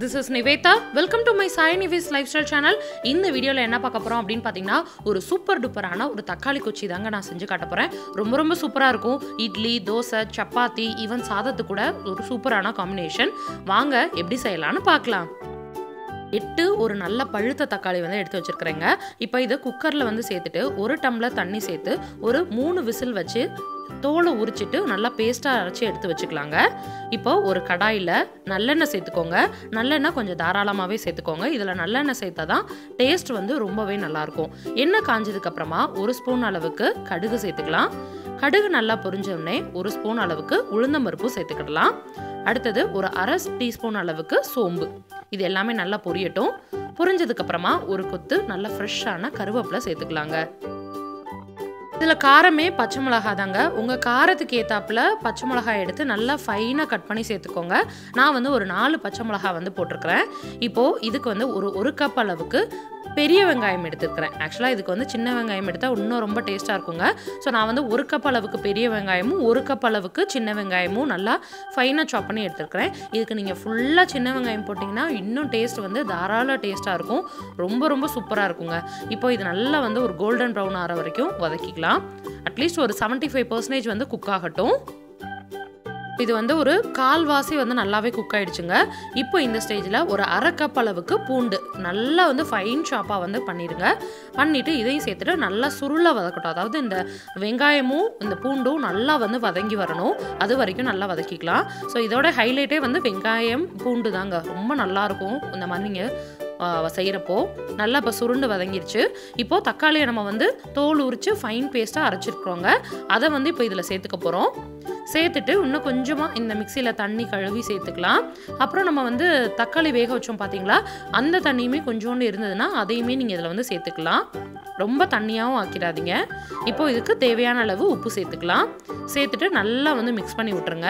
this is Nivetha welcome to my Sai Nive's lifestyle channel இந்த வீடியோவில் என்ன பார்க்க போகிறோம் அப்படின்னு பார்த்தீங்கன்னா ஒரு சூப்பர் டூப்பரான ஒரு தக்காளி கொச்சி தாங்க நான் செஞ்சு காட்ட போகிறேன் ரொம்ப ரொம்ப சூப்பராக இருக்கும் இட்லி தோசை சப்பாத்தி ஈவன் சாதத்து கூட ஒரு சூப்பரான காம்பினேஷன் வாங்க எப்படி செய்யலாம்னு பார்க்கலாம் எட்டு ஒரு நல்ல பழுத்த தக்காளி வந்து எடுத்து வச்சுருக்கிறேங்க இப்போ இதை குக்கரில் வந்து சேர்த்துட்டு ஒரு டம்ளர் தண்ணி சேர்த்து ஒரு மூணு விசில் வச்சு தோலை உரிச்சிட்டு நல்லா பேஸ்ட்டாக அரைச்சி எடுத்து வச்சுக்கலாங்க இப்போ ஒரு கடாயில் நல்லெண்ணெய் சேர்த்துக்கோங்க நல்லெண்ணெய் கொஞ்சம் தாராளமாகவே சேர்த்துக்கோங்க இதில் நல்லெண்ணெய் சேர்த்தா தான் டேஸ்ட் வந்து ரொம்பவே நல்லாயிருக்கும் எண்ணெய் காஞ்சதுக்கப்புறமா ஒரு ஸ்பூன் அளவுக்கு கடுகு சேர்த்துக்கலாம் கடுகு நல்லா பொரிஞ்ச உடனே ஒரு ஸ்பூன் அளவுக்கு உளுந்தம்பருப்பு சேர்த்துக்கிடலாம் அடுத்தது ஒரு அரை டீஸ்பூன் அளவுக்கு சோம்பு இது எல்லாமே நல்லா பொரியட்டும் பொரிஞ்சதுக்கப்புறமா ஒரு கொத்து நல்லா ஃப்ரெஷ்ஷான கருவேப்பிலை சேர்த்துக்கலாங்க இதில் காரமே பச்சை மிளகா தாங்க உங்கள் காரத்துக்கு ஏற்றாப்புல பச்சை மிளகாய் எடுத்து நல்லா ஃபைனாக கட் பண்ணி சேர்த்துக்கோங்க நான் வந்து ஒரு நாலு பச்சை மிளகா வந்து போட்டிருக்கிறேன் இப்போது இதுக்கு வந்து ஒரு ஒரு கப் அளவுக்கு பெரிய வெங்காயம் எடுத்துருக்கிறேன் ஆக்சுவலாக இதுக்கு வந்து சின்ன வெங்காயம் எடுத்தால் இன்னும் ரொம்ப டேஸ்ட்டாக இருக்குங்க ஸோ நான் வந்து ஒரு கப் அளவுக்கு பெரிய வெங்காயமும் ஒரு கப் அளவுக்கு சின்ன வெங்காயமும் நல்லா ஃபைனாக சாப் பண்ணி எடுத்துருக்கிறேன் இதுக்கு நீங்கள் ஃபுல்லாக சின்ன வெங்காயம் போட்டிங்கன்னா இன்னும் டேஸ்ட் வந்து தாராள டேஸ்ட்டாக இருக்கும் ரொம்ப ரொம்ப சூப்பராக இருக்குங்க இப்போ இது நல்லா வந்து ஒரு கோல்டன் ப்ரௌன் ஆகிற வரைக்கும் வதக்கிக்கலாம் அட்லீஸ்ட் ஒரு செவன்ட்டி ஃபைவ் பர்சன்டேஜ் வந்து குக் ஆகட்டும் இது வந்து ஒரு கால்வாசி வந்து நல்லாவே குக் ஆயிடுச்சுங்க இப்போ இந்த ஸ்டேஜில் ஒரு அரை கப் அளவுக்கு பூண்டு நல்லா வந்து ஃபைன் ஷாப்பாக வந்து பண்ணிடுங்க பண்ணிவிட்டு இதையும் சேர்த்துட்டு நல்லா சுருள வதக்கட்டும் அதாவது இந்த வெங்காயமும் இந்த பூண்டும் நல்லா வந்து வதங்கி வரணும் அது வரைக்கும் நல்லா வதக்கிக்கலாம் ஸோ இதோட ஹைலைட்டே வந்து வெங்காயம் பூண்டு தாங்க ரொம்ப நல்லாயிருக்கும் இந்த மாதிரி நீங்கள் செய்கிறப்போ நல்லா இப்போ சுருண்டு வதங்கிருச்சு இப்போது தக்காளியை நம்ம வந்து தோல் உரித்து ஃபைன் பேஸ்ட்டாக அரைச்சிருக்கிறோங்க அதை வந்து இப்போ இதில் சேர்த்துக்க போகிறோம் சேர்த்துட்டு இன்னும் கொஞ்சமாக இந்த மிக்சியில் தண்ணி கழுவி சேர்த்துக்கலாம் அப்புறம் நம்ம வந்து தக்காளி வேக வச்சோம் பார்த்தீங்களா அந்த தண்ணியுமே கொஞ்சோண்டு இருந்ததுன்னா அதையுமே நீங்கள் இதில் வந்து சேர்த்துக்கலாம் ரொம்ப தண்ணியாகவும் ஆக்கிடாதீங்க இப்போ இதுக்கு தேவையான அளவு உப்பு சேர்த்துக்கலாம் சேர்த்துட்டு நல்லா வந்து மிக்ஸ் பண்ணி விட்டுருங்க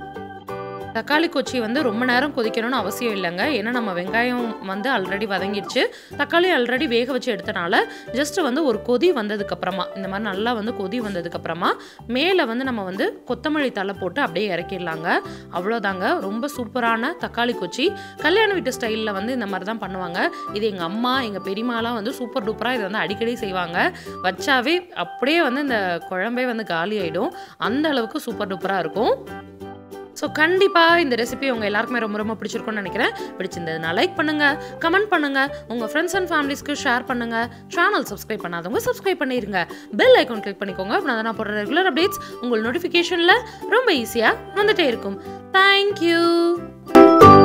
தக்காளி கொச்சி வந்து ரொம்ப நேரம் கொதிக்கணும்னு அவசியம் இல்லைங்க ஏன்னா நம்ம வெங்காயம் வந்து ஆல்ரெடி வதங்கிடுச்சு தக்காளி ஆல்ரெடி வேக வச்சு எடுத்தனால ஜஸ்ட் வந்து ஒரு கொதி வந்ததுக்கப்புறமா இந்த மாதிரி நல்லா வந்து கொதி வந்ததுக்கப்புறமா மேலே வந்து நம்ம வந்து கொத்தமல்லி தலை போட்டு அப்படியே இறக்கிடலாங்க அவ்வளோதாங்க ரொம்ப சூப்பரான தக்காளி கொச்சி கல்யாண வீட்டு ஸ்டைலில் வந்து இந்த மாதிரி தான் பண்ணுவாங்க இது எங்கள் அம்மா எங்கள் பெரியமாலாம் வந்து சூப்பர் டூப்பராக இதை வந்து அடிக்கடி செய்வாங்க வச்சாவே அப்படியே வந்து இந்த குழம்பே வந்து காலி ஆகிடும் அந்த அளவுக்கு சூப்பர் டூப்பராக இருக்கும் ஸோ கண்டிப்பாக இந்த ரெசிபி உங்கள் எல்லாருக்குமே ரொம்ப ரொம்ப பிடிச்சிருக்கும்னு நினைக்கிறேன் பிடிச்சிருந்ததுனா லைக் பண்ணுங்கள் கமெண்ட் பண்ணுங்கள் உங்கள் ஃப்ரெண்ட்ஸ் அண்ட் ஃபேமிலிஸ்க்கு ஷேர் பண்ணுங்கள் சேனல் சப்ஸ்கிரைப் பண்ணாதவங்க சப்ஸ்கிரைப் பண்ணிடுங்க பெல் ஐக்கான் கிளிக் பண்ணிக்கோங்க அப்படின்னா நான் போடுற ரெகுலர் அப்டேட்ஸ் உங்கள் நோட்டிஃபிகேஷனில் ரொம்ப ஈஸியாக வந்துட்டே இருக்கும் தேங்க்யூ